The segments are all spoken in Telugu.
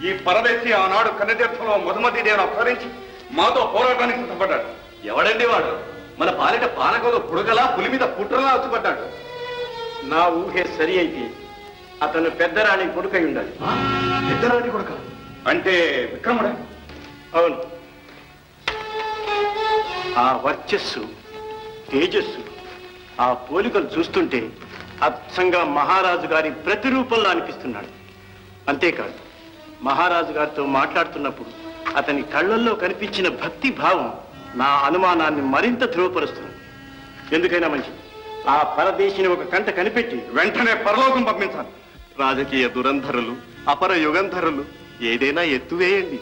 ఈ పరదేశి ఆనాడు కన్నతీర్థంలో మధుమతి దేవిని అపహరించి మాతో పోరాటానికి సిద్ధపడ్డాడు ఎవడండి వాడు మన పాలిట పానకంలో పుడకలా పులి మీద పుట్రలా వచ్చుపడ్డాడు నా ఊహే సరి అయితే అతను పెద్దరాణి కొడుకై ఉండాలి పెద్దరాని కొడుక అంటే విక్రముడే అవును ఆ వర్చస్సు తేజస్సు ఆ పోలికలు చూస్తుంటే అచ్చంగా మహారాజు గారి ప్రతిరూపంలో అనిపిస్తున్నాడు అంతేకాదు మహారాజు గారితో మాట్లాడుతున్నప్పుడు అతని కళ్ళల్లో కనిపించిన భక్తి భావం నా అనుమానాన్ని మరింత ధృవపరుస్తుంది ఎందుకైనా మంచిది ఆ పరదేశిని ఒక కంట కనిపెట్టి వెంటనే పరలోకం పంపించాలి రాజకీయ దురంధరులు అపర యుగంధరులు ఏదైనా ఎత్తువేయండి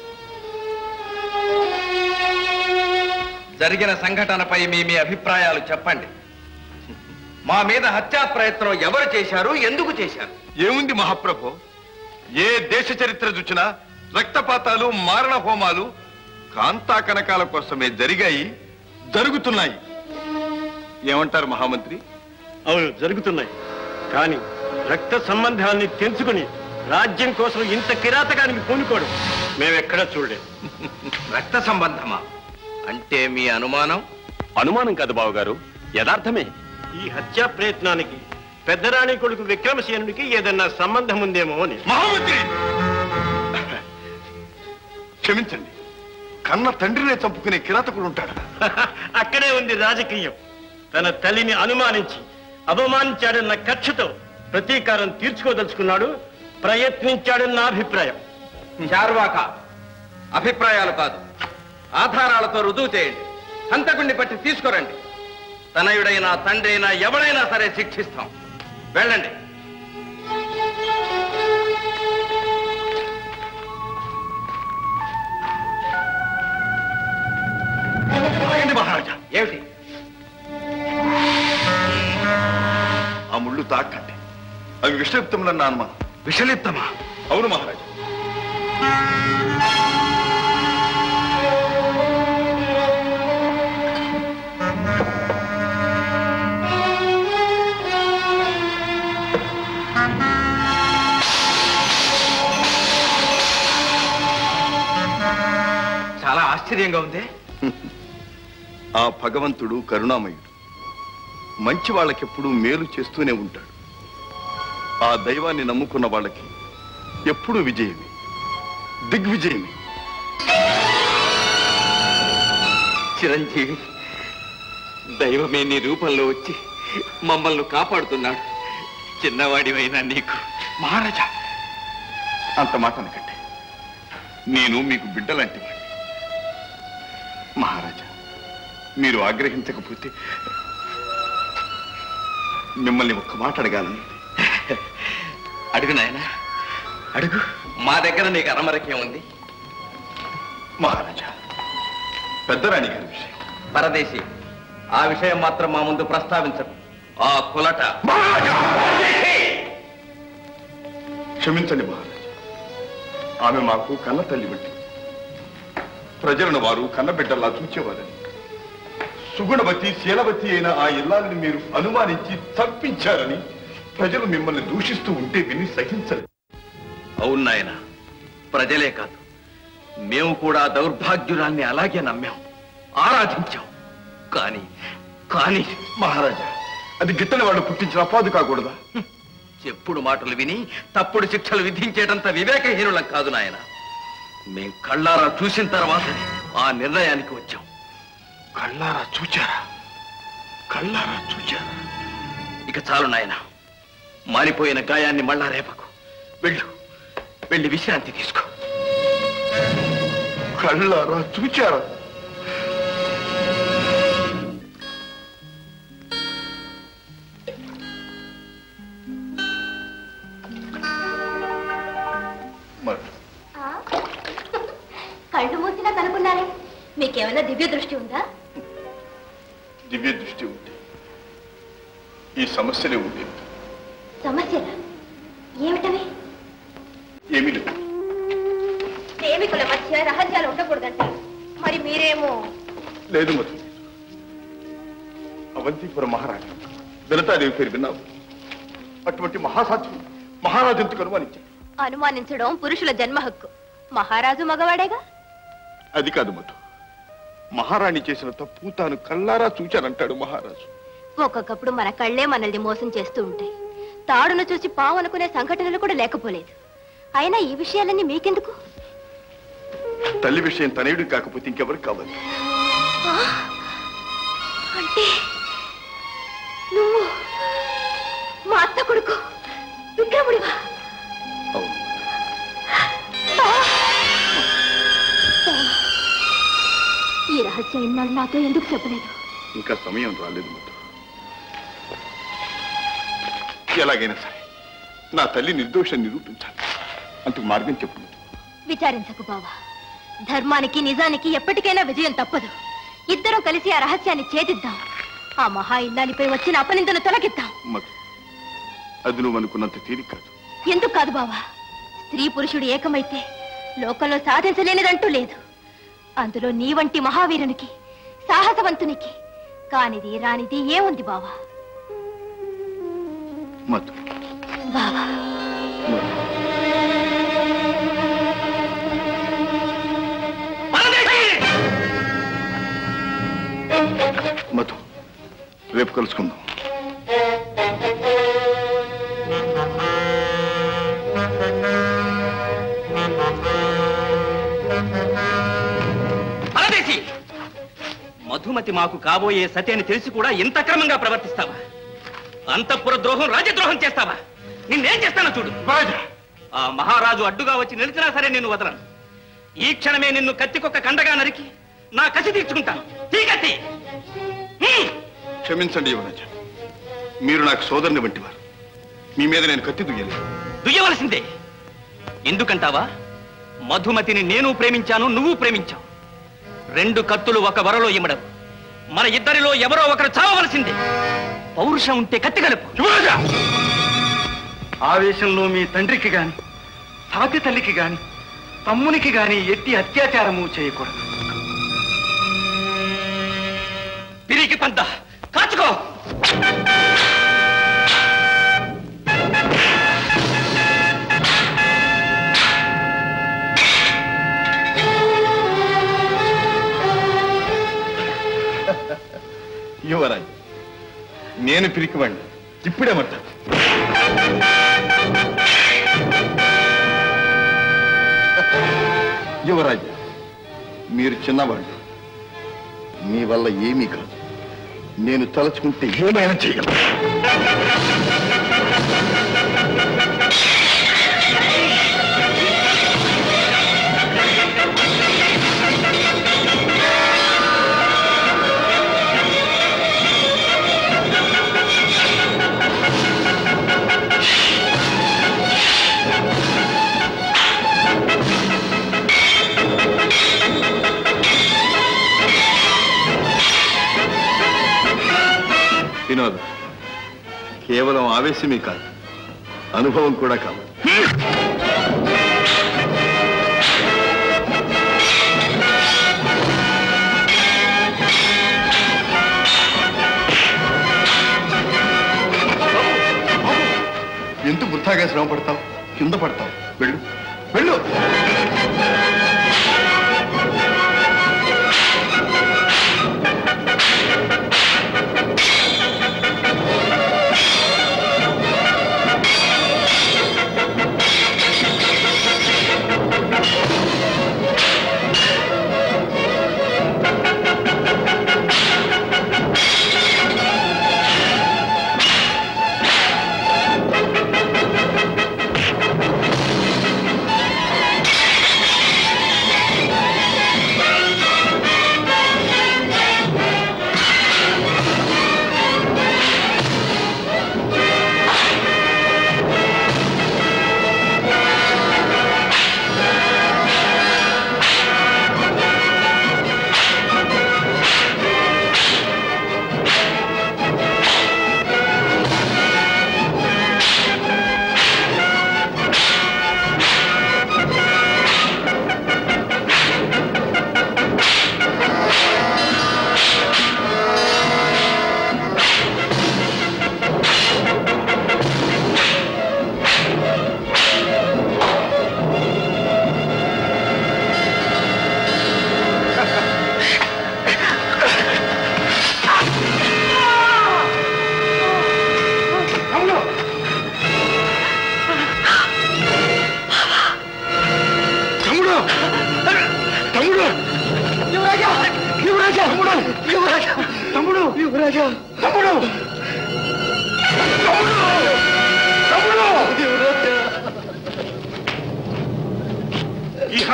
జరిగిన సంఘటనపై మీ మీ అభిప్రాయాలు చెప్పండి మా మీద హత్యా ప్రయత్నం ఎవరు చేశారు ఎందుకు చేశారు ఏముంది మహాప్రభు ఏ దేశ చరిత్ర చూచినా రక్తపాతాలు మారణ హోమాలు కాంతా కనకాల కోసమే జరిగాయి జరుగుతున్నాయి ఏమంటారు మహామంత్రి అవును జరుగుతున్నాయి కానీ రక్త సంబంధాన్ని తెంచుకుని రాజ్యం కోసం ఇంత కిరాతకానికి పూనుకోవడం మేమెక్కడా చూడలేదు రక్త సంబంధమా అంటే మీ అనుమానం అనుమానం కాదు బావగారు యథార్థమే ఈ హత్యా ప్రయత్నానికి పెద్దరాణి కొడుకు విక్రమసేనుడికి ఏదన్నా సంబంధం ఉందేమో అని మహామంత్రి క్షమించండి కన్న తండ్రినే చంపుకునే కిరాతకుడు ఉంటాడా అక్కడే ఉంది రాజకీయం తన తల్లిని అనుమానించి అవమానించాడన్న కక్షతో ప్రతీకారం తీర్చుకోదలుచుకున్నాడు ప్రయత్నించాడన్న అభిప్రాయం చార్వాక అభిప్రాయాలు కాదు ఆధారాలతో రుజువు చేయండి హంతకుణ్ణి పట్టి తీసుకురండి తనయుడైనా తండ్రి అయినా ఎవడైనా సరే శిక్షిస్తాం వెళ్ళండి ఆగండి మహారాజా ఏమిటి ఆ ముళ్ళు తాకండి అవి విషలిప్తములన్న అనుమానం విషలిప్తమా అవును మహారాజా చాలా ఆశ్చర్యంగా ఉంది ఆ భగవంతుడు కరుణామయుడు మంచి వాళ్ళకెప్పుడు మేలు చేస్తూనే ఉంటాడు ఆ దైవాన్ని నమ్ముకున్న వాళ్ళకి ఎప్పుడూ విజయమే దిగ్విజయమే చిరంజీవి దైవమే నీ రూపంలో వచ్చి మమ్మల్ని కాపాడుతున్నాడు చిన్నవాడివైనా నీకు మహారాజా అంత మాట అనకండి నేను మీకు బిడ్డలాంటి వాడిని మహారాజా మీరు ఆగ్రహించకపోతే మిమ్మల్ని ఒక్క మాట అడగాలని అడుగు నాయనా అడుగు మా దగ్గర నీకు అరమరకేం ఉంది మహారాజా పెద్దరాణి గారి విషయం పరదేశి ఆ విషయం మాత్రం మా ముందు ప్రస్తావించరు ఆ కులట క్షమించండి మహారాజా ఆమె మాకు కన్న తల్లి వంటి ప్రజలను వారు కన్నబిడ్డల్లా చూచేవారని సుగుణవతి శీలవతి అయిన ఆ ఇల్లాలని మీరు అనుమానించి తప్పించారని ప్రజలు మిమ్మల్ని దూషిస్తూ ఉంటే విని సహించలేదు అవును నాయన ప్రజలే కాదు మేము కూడా దౌర్భాగ్యురాల్ని అలాగే నమ్మాం ఆరాధించాం కానీ కానీ మహారాజా అది గిట్టని వాళ్ళు పుట్టించిన అపాదు కాకూడదా చెప్పుడు మాటలు విని తప్పుడు శిక్షలు విధించేటంత వివేకహీనులం కాదు నాయన మేం కళ్ళారా చూసిన తర్వాత ఆ నిర్ణయానికి వచ్చాం కళ్ళారా చూచారా కళ్ళారా చూచారా ఇక చాలు నాయన మారిపోయిన గాయాన్ని మళ్ళా రేపకు వెళ్ళు వెళ్ళి విశ్రాంతి తీసుకో కళ్ళారా చూచారా మరి కళ్ళు మూసినా కనుక్కున్నారే మీకేమైనా దివ్య దృష్టి ఉందా దివ్య దృష్టి ఉంటే ఈ సమస్యలే ఉండేవి సమస్యలా ఏమిటవి ఏమీ లేవు ప్రేమికుల మధ్య రహస్యాలు ఉండకూడదంటే మరి మీరేమో లేదు మధు అవంతిపుర మహారాజు వినతాదేవి పేరు విన్నావు అటువంటి మహాసాధ్యం మహారాజు ఎందుకు అనుమానించాడు అనుమానించడం పురుషుల జన్మ హక్కు మహారాజు మగవాడేగా అది కాదు మధు మహారాణి చేసిన తప్పు తాను కళ్ళారా చూచానంటాడు మహారాజు ఒక్కొక్కప్పుడు మన కళ్ళే మనల్ని మోసం చేస్తూ ఉంటాయి తాడును చూసి పావు అనుకునే సంఘటనలు కూడా లేకపోలేదు అయినా ఈ విషయాలన్నీ మీకెందుకు తల్లి విషయం తనయుడు కాకపోతే ఇంకెవరికి కావాలి అంటే నువ్వు మా అత్త కొడుకు విక్రముడివా అవును ఈ రహస్యం ఇన్నాళ్ళు నాతో ఎందుకు చెప్పలేదు ఇంకా సమయం రాలేదు మధు ఎలాగైనా సరే నా తల్లి నిర్దోషం నిరూపించాలి అందుకు మార్గం చెప్పు మధు. విచారించకు బావా ధర్మానికి నిజానికి ఎప్పటికైనా విజయం తప్పదు ఇద్దరం కలిసి ఆ రహస్యాన్ని ఛేదిద్దాం ఆ మహా ఇల్లాలిపై వచ్చిన అపనిందను తొలగిద్దాం మధు అది నువ్వు అనుకున్నంత తేలిక కాదు ఎందుకు కాదు బావా స్త్రీ పురుషుడు ఏకమైతే లోకంలో సాధించలేనిదంటూ లేదు అందులో నీ వంటి మహావీరునికి సాహసవంతునికి కానిది రానిది ఏముంది బావా మధు బావా మధు మధు రేపు కలుసుకుందాం పరదేశి మధుమతి మాకు కాబోయే సతి అని తెలిసి కూడా ఇంత క్రమంగా ప్రవర్తిస్తావా అంతఃపుర ద్రోహం రాజద్రోహం చేస్తావా నిన్నేం చేస్తానో చూడు ఆ మహారాజు అడ్డుగా వచ్చి నిలిచినా సరే నిన్ను వదలను ఈ క్షణమే నిన్ను కత్తికొక్క కండగా నరికి నా కసి తీర్చుకుంటాను తీకత్తి హ్మ్. క్షమించండి యువరాజ మీరు నాకు సోదరుని వంటివారు మీ మీద నేను కత్తి దుయ్యలేదు దుయ్యవలసిందే ఎందుకంటావా మధుమతిని నేను ప్రేమించాను నువ్వు ప్రేమించావు రెండు కత్తులు ఒక వరలో ఇమ్మడం మన ఇద్దరిలో ఎవరో ఒకరు చావవలసిందే పౌరుషం ఉంటే కత్తి కలుపు ఆవేశంలో మీ తండ్రికి గాని తాతి తల్లికి గాని తమ్మునికి గాని ఎట్టి అత్యాచారము చేయకూడదు పిరికి పంత కాచుకో యువరాజు నేను పిరికివాణ్ణి ఇప్పుడేమంటా యువరాజు మీరు చిన్నవాళ్ళు మీ వల్ల ఏమీ కాదు నేను తలుచుకుంటే ఏమైనా చేయగలను వినోద్ కేవలం ఆవేశమే కాదు అనుభవం కూడా కావాలి ఎందుకు వృథాగా శ్రమ పడతావు కింద పడతావు వెళ్ళు వెళ్ళు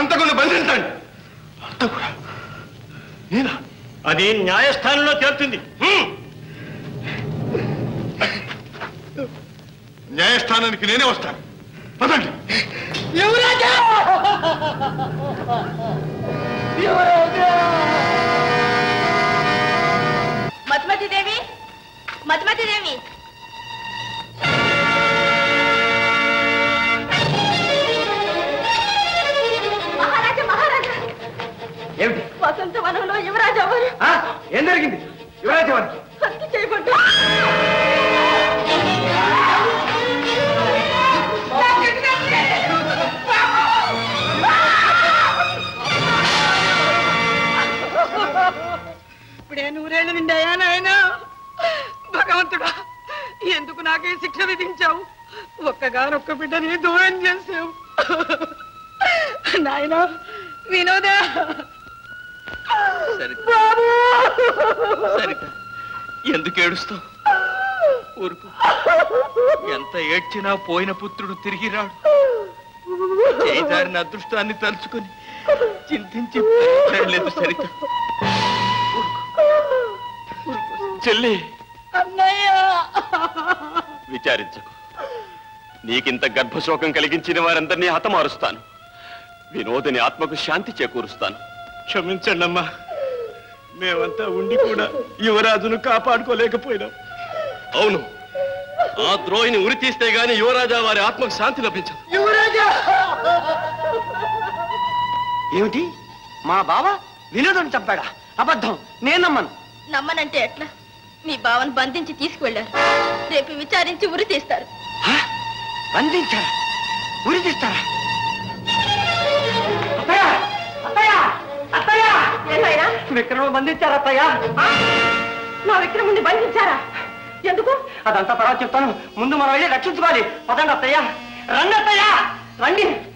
హంతకుని బంధించండి హంతకుడా నేనా అది న్యాయస్థానంలో తేలుతుంది హ్మ్. న్యాయస్థానానికి నేనే వస్తాను పదండి మధుమతి దేవి మధుమతి దేవి మహారాజా మహారాజా ఏమిటి వసంత వనంలో యువరాజా వారు ఆ? ఏం జరిగింది యువరాజు వారికి హత్య చేయబడ్డా ఇప్పుడే నూరేళ్ళు నిండాయా నాయన భగవంతుడా ఎందుకు నాకే శిక్ష విధించావు ఒక్కగానొక్క బిడ్డని దూరం చేసావు నాయన వినోదా సరిత బాబు సరిత ఎందుకు ఏడుస్తావు ఊరుకు ఎంత ఏడ్చినా పోయిన పుత్రుడు తిరిగి రాడు చేజారిన అదృష్టాన్ని తలుచుకొని చింతించి లేదు సరిత ఊరుకో. ఊరుకో. చెల్లి అన్నయ్య విచారించకు నీకింత గర్భశోకం కలిగించిన వారందరినీ హతమారుస్తాను వినోదని ఆత్మకు శాంతి చేకూరుస్తాను క్షమించండి అమ్మా మేమంతా ఉండి కూడా యువరాజును కాపాడుకోలేకపోయినాం అవును ఆ ద్రోహిని ఉరి తీస్తే గాని యువరాజా వారి ఆత్మకు శాంతి లభించదు యువరాజా ఏమిటి మా బావ వినోదం చంపాడా అబద్ధం నేను నమ్మను నమ్మనంటే ఎట్లా మీ బావను బంధించి తీసుకువెళ్లారు రేపు విచారించి ఉరి తీస్తారు బంధించారా ఉరి తీస్తారా ఏమైనా విక్రమ బంధించారా అత్తయ్య నా విక్రముని బంధించారా ఎందుకు అదంతా తర్వాత చెప్తాను ముందు మనం వెళ్ళి రక్షించుకోవాలి పదండి అత్తయ్య రండి అత్తయ్య రండి